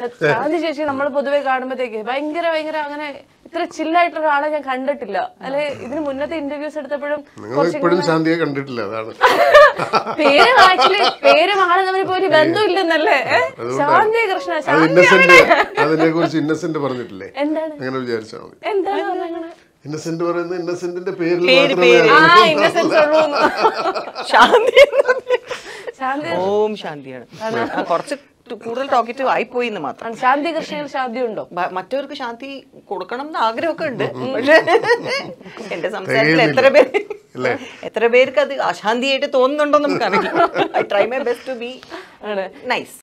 ശാന്തി ചേച്ചി നമ്മൾ പൊതുവെ കാണുമ്പോഴത്തേക്ക് ഭയങ്കര ഭയങ്കര അങ്ങനെ ഇത്ര ചില്ലായിട്ടുള്ള ഒരാളെ ഞാൻ കണ്ടിട്ടില്ല അല്ലെ ഇതിന് മുന്നത്തെ ഇന്റർവ്യൂസ് എടുത്തപ്പോഴും നിങ്ങൾ ഇപ്പോഴും ശാന്തിയെ കണ്ടിട്ടില്ല അതാണ് പേര് ആക്ച്വലി പേരും ആളും തമ്മിൽ ഇപ്പൊ ഒരു ബന്ധമില്ലെന്നല്ലേ ഏ? ശാന്തി കൃഷ്ണ അത് ശാന്തി ഇന്നസെന്റ് അതിനെ കുറിച്ച് ഇന്നസെന്റ് പറഞ്ഞിട്ടില്ലേ എന്താണ് അങ്ങനെ വിചാരിച്ചാൽ മതി എന്താണ് പറഞ്ഞത്? ഇന്നസെന്റ് പറയുന്നത് ഇന്നസെന്റിന്റെ പേരിൽ പേര്, മാത്രമേ പേര്. ആ അറിയൂ. ഇന്നസെൻസ് ഉള്ളൂ ശാന്തി ശാന്തി ഓം ശാന്തിയാണ് ആ, കുറച്ച് കൂടുതൽ ടോക്കറ്റീവ് ആയിപ്പോയി എന്ന് മാത്രം ശാന്തി കൃഷ്ണയിൽ ശാന്തി ഉണ്ടോ ബ- മറ്റവർക്ക് ശാന്തി കൊടുക്കണം എന്ന് ആഗ്രഹമൊക്കെ ഉണ്ട് പക്ഷേ എന്റെ സംസാരത്തിൽ തികയുന്നില്ല. എത്ര പേര് അല്ലേ? എത്ര പേർക്ക് അത് അശാന്തിയായിട്ട് തോന്നുന്നുണ്ടോ നമുക്കറിയില്ല I try my best to be ആണ് നൈസ്